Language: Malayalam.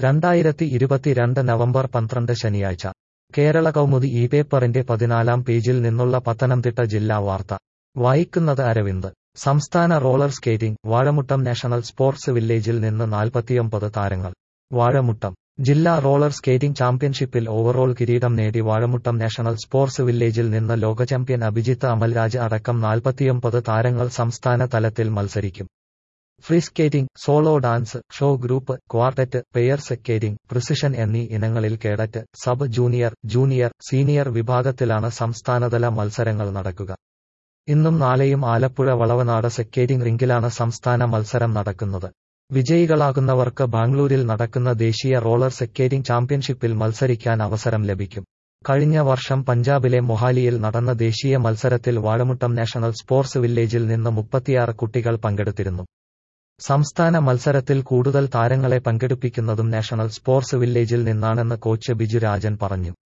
രണ്ടായിരത്തി ഇരുപത്തിരണ്ട് നവംബർ പന്ത്രണ്ട് ശനിയാഴ്ച കേരള കൗമുദി ഈ പേപ്പറിന്റെ പതിനാലാം പേജിൽ നിന്നുള്ള പത്തനംതിട്ട ജില്ലാ വാർത്ത വായിക്കുന്നത് അരവിന്ദ് സംസ്ഥാന roller skating Vazhamuttam national sports വില്ലേജിൽ നിന്ന് നാൽപ്പത്തിയൊമ്പത് താരങ്ങൾ വാഴമുട്ടം ജില്ലാ റോളർ സ്കേറ്റിംഗ് ചാമ്പ്യൻഷിപ്പിൽ ഓവറോൾ കിരീടം നേടി വാഴമുട്ടം നാഷണൽ സ്പോർട്സ് വില്ലേജിൽ നിന്ന് ലോക ചാമ്പ്യൻ അഭിജിത്ത് അമൽരാജ് അടക്കം നാൽപ്പത്തിയൊമ്പത് താരങ്ങൾ സംസ്ഥാന തലത്തിൽ മത്സരിക്കും free skating solo dance show group quartet pair skating precision എന്നീ ഇനങ്ങളിൽ cadet sub junior junior senior വിഭാഗത്തിലാണ് സംസ്ഥാനതല മത്സരങ്ങൾ നടക്കുക ഇന്നും നാളെയും ആലപ്പുഴ വളവനാട് സ്കേറ്റിംഗ് റിങ്കിലാണ് സംസ്ഥാന മത്സരം നടക്കുന്നത് വിജയികളാകുന്നവർക്ക് ബാംഗ്ലൂരിൽ നടക്കുന്ന ദേശീയ റോളർ സ്കേറ്റിംഗ് ചാമ്പ്യൻഷിപ്പിൽ മത്സരിക്കാൻ അവസരം ലഭിക്കും കഴിഞ്ഞ വർഷം പഞ്ചാബിലെ മൊഹാലിയിൽ നടന്ന ദേശീയ മത്സരത്തിൽ വാഴമുട്ടം നാഷണൽ സ്പോർട്സ് വില്ലേജിൽ നിന്ന് മുപ്പത്തിയാറ് കുട്ടികൾ പങ്കെടുത്തിരുന്നു സംസ്ഥാന മത്സരത്തിൽ കൂടുതൽ താരങ്ങളെ പങ്കെടുപ്പിക്കുന്നതും നാഷണൽ സ്പോർട്സ് വില്ലേജിൽ നിന്നാണെന്ന് കോച്ച് ബിജു രാജൻ പറഞ്ഞു